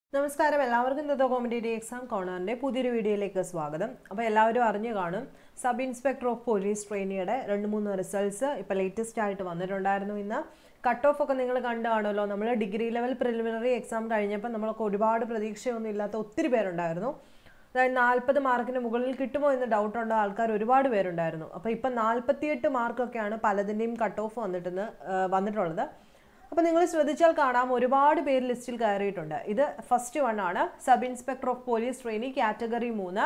നമസ്കാരം എല്ലാവർക്കും ഇന്നത്തെ കോമ്പറ്റേറ്റീവ് എക്സാം കോണറിൻ്റെ പുതിയൊരു വീഡിയോയിലേക്ക് സ്വാഗതം അപ്പോൾ എല്ലാവരും അറിഞ്ഞു കാണും സബ് ഇൻസ്പെക്ടർ ഓഫ് പോലീസ് ട്രെയിനിയുടെ രണ്ട് മൂന്ന് റിസൾട്ട്സ് ഇപ്പോൾ ലേറ്റസ്റ്റ് ആയിട്ട് വന്നിട്ടുണ്ടായിരുന്നു ഇന്ന് കട്ട് ഓഫ് ഒക്കെ നിങ്ങൾ കണ്ടു കാണുമല്ലോ നമ്മൾ ഡിഗ്രി ലെവൽ പ്രിലിമിനറി എക്സാം കഴിഞ്ഞപ്പോൾ നമ്മളൊക്കെ ഒരുപാട് പ്രതീക്ഷയൊന്നും ഇല്ലാത്ത ഒത്തിരി പേരുണ്ടായിരുന്നു അതായത് നാൽപ്പത് മാർക്കിന് മുകളിൽ കിട്ടുമോ എന്ന് ഡൗട്ട് ഉള്ള ആൾക്കാർ ഒരുപാട് പേരുണ്ടായിരുന്നു അപ്പോൾ ഇപ്പം നാൽപ്പത്തിയെട്ട് മാർക്കൊക്കെയാണ് പലതിൻ്റെയും കട്ട് ഓഫ് വന്നിട്ടെന്ന് വന്നിട്ടുള്ളത് അപ്പോൾ നിങ്ങൾ ശ്രദ്ധിച്ചാൽ കാണാം ഒരുപാട് പേര് ലിസ്റ്റിൽ കയറിയിട്ടുണ്ട് ഇത് ഫസ്റ്റ് വൺ ആണ് sub inspector of police trainee category മൂന്ന്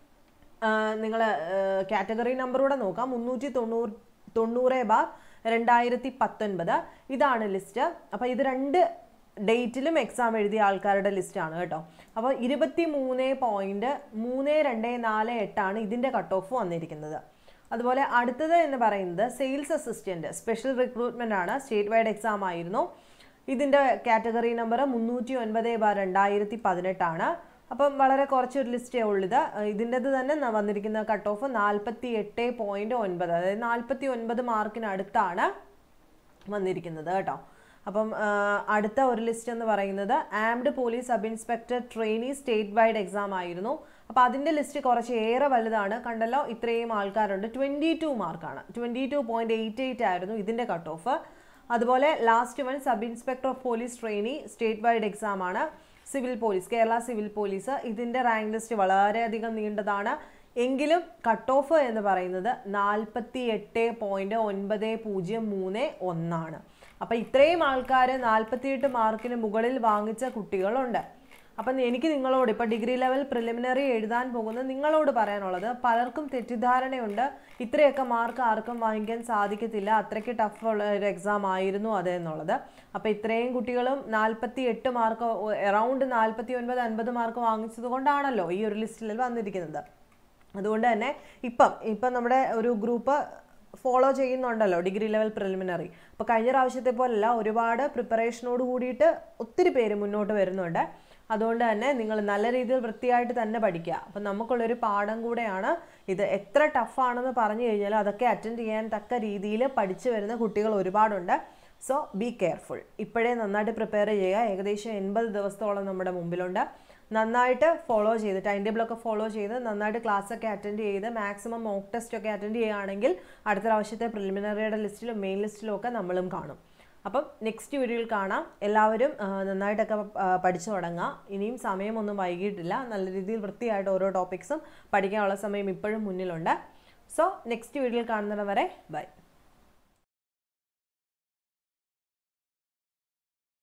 നിങ്ങൾ കാറ്റഗറി നമ്പറൂടെ നോക്കാം മുന്നൂറ്റി തൊണ്ണൂറ് തൊണ്ണൂറ് ബാർ രണ്ടായിരത്തി പത്തൊൻപത് ഇതാണ് ലിസ്റ്റ് അപ്പോൾ ഇത് രണ്ട് ഡേറ്റിലും എക്സാം എഴുതിയ ആൾക്കാരുടെ ലിസ്റ്റാണ് കേട്ടോ അപ്പോൾ ഇരുപത്തി മൂന്ന് പോയിൻറ്റ് മൂന്ന് രണ്ട് നാല് എട്ടാണ് ഇതിൻ്റെ കട്ട് ഓഫ് വന്നിരിക്കുന്നത് അതുപോലെ അടുത്തത് എന്ന് പറയുന്നത് സെയിൽസ് അസിസ്റ്റൻറ്റ് സ്പെഷ്യൽ റിക്രൂട്ട്മെൻ്റ് ആണ് സ്റ്റേറ്റ് വൈഡ് എക്സാം ആയിരുന്നു ഇതിൻ്റെ കാറ്റഗറി നമ്പർ മുന്നൂറ്റി ഒൻപത് ബാർ രണ്ടായിരത്തി പതിനെട്ടാണ് അപ്പം വളരെ കുറച്ചൊരു ലിസ്റ്റേ ഉള്ളത് ഇതിൻ്റെത് തന്നെ ന- വന്നിരിക്കുന്ന കട്ട് ഓഫ് നാൽപ്പത്തി എട്ട് പോയിൻറ്റ് ഒൻപത് അതായത് നാൽപ്പത്തി ഒൻപത് മാർക്കിനടുത്താണ് വന്നിരിക്കുന്നത് കേട്ടോ അപ്പം ആ, അടുത്ത ഒരു ലിസ്റ്റ് എന്ന് പറയുന്നത് armed police sub inspector trainee state wide exam ആയിരുന്നു അപ്പോൾ അതിൻ്റെ ലിസ്റ്റ് കുറച്ച് ഏറെ വലുതാണ് കണ്ടല്ലോ ഇത്രയും ആൾക്കാരുണ്ട് ട്വൻറ്റി ടു മാർക്കാണ് twenty two point eight eight ആയിരുന്നു ഇതിൻ്റെ കട്ട് ഓഫ് അതുപോലെ last one sub inspector of police trainee state wide exam ആണ് civil police Kerala civil police ഇതിൻ്റെ റാങ്ക് ലിസ്റ്റ് വളരെയധികം നീണ്ടതാണ് എങ്കിലും കട്ട് ഓഫ് എന്ന് പറയുന്നത് നാൽപ്പത്തി എട്ട് പോയിൻറ്റ് ഒൻപത് പൂജ്യം മൂന്ന് ഒന്നാണ് അപ്പം ഇത്രയും ആൾക്കാർ നാൽപ്പത്തിയെട്ട് മാർക്കിന് മുകളിൽ വാങ്ങിച്ച കുട്ടികളുണ്ട് അപ്പം എനിക്ക് നിങ്ങളോട് ഇപ്പം ഡിഗ്രി ലെവൽ പ്രിലിമിനറി എഴുതാൻ പോകുന്ന നിങ്ങളോട് പറയാനുള്ളത് പലർക്കും തെറ്റിദ്ധാരണയുണ്ട് ഇത്രയൊക്കെ മാർക്ക് ആർക്കും വാങ്ങിക്കാൻ സാധിക്കത്തില്ല അത്രയ്ക്ക് ടഫ് ഉള്ള ഒരു എക്സാം ആയിരുന്നു അത് എന്നുള്ളത് അപ്പോൾ ഇത്രയും കുട്ടികളും നാൽപ്പത്തി എട്ട് മാർക്ക് അറൗണ്ട് നാൽപ്പത്തി ഒൻപത് അൻപത് മാർക്ക് വാങ്ങിച്ചത് കൊണ്ടാണല്ലോ ഈ ഒരു ലിസ്റ്റിൽ വന്നിരിക്കുന്നത് അതുകൊണ്ട് തന്നെ ഇപ്പം ഇപ്പം നമ്മുടെ ഒരു ഗ്രൂപ്പ് ഫോളോ ചെയ്യുന്നുണ്ടല്ലോ ഡിഗ്രി ലെവൽ പ്രിലിമിനറി അപ്പോൾ കഴിഞ്ഞ പ്രാവശ്യത്തെ പോലല്ല ഒരുപാട് പ്രിപ്പറേഷനോട് കൂടിയിട്ട് ഒത്തിരി പേര് മുന്നോട്ട് വരുന്നുണ്ട് അതുകൊണ്ട് തന്നെ നിങ്ങൾ നല്ല രീതിയിൽ വൃത്തിയായിട്ട് തന്നെ പഠിക്കുക അപ്പം നമുക്കുള്ളൊരു പാഠം കൂടെയാണ് ഇത് എത്ര ടഫാണെന്ന് പറഞ്ഞു കഴിഞ്ഞാൽ അതൊക്കെ അറ്റൻഡ് ചെയ്യാൻ തക്ക രീതിയിൽ പഠിച്ചു വരുന്ന കുട്ടികൾ ഒരുപാടൊണ്ട് സോ ബി കെയർഫുൾ ഇപ്പോഴേ നന്നായിട്ട് പ്രിപ്പയർ ചെയ്യുക ഏകദേശം എൺപത് ദിവസത്തോളം നമ്മുടെ മുമ്പിലുണ്ട് നന്നായിട്ട് ഫോളോ ചെയ്ത് ടൈം ടേബിളൊക്കെ ഫോളോ ചെയ്ത് നന്നായിട്ട് ക്ലാസ്സൊക്കെ അറ്റൻഡ് ചെയ്ത് മാക്സിമം മോക്ക് ടെസ്റ്റ് ഒക്കെ അറ്റൻഡ് ചെയ്യുകയാണെങ്കിൽ അടുത്ത പ്രാവശ്യത്തെ പ്രിലിമിനറിയുടെ ലിസ്റ്റിലും മെയിൻ ലിസ്റ്റിലും ഒക്കെ നമ്മളും കാണും അപ്പം നെക്സ്റ്റ് വീഡിയോയിൽ കാണാം എല്ലാവരും ആ, നന്നായിട്ടൊക്കെ ആ, പഠിച്ചു തുടങ്ങുക ഇനിയും സമയമൊന്നും വൈകിട്ടില്ല നല്ല രീതിയിൽ വൃത്തിയായിട്ട് ഓരോ ടോപ്പിക്സും പഠിക്കാനുള്ള സമയം ഇപ്പോഴും മുന്നിലുണ്ട് സോ നെക്സ്റ്റ് വീഡിയോയിൽ കാണുന്നിടം വരെ ബൈ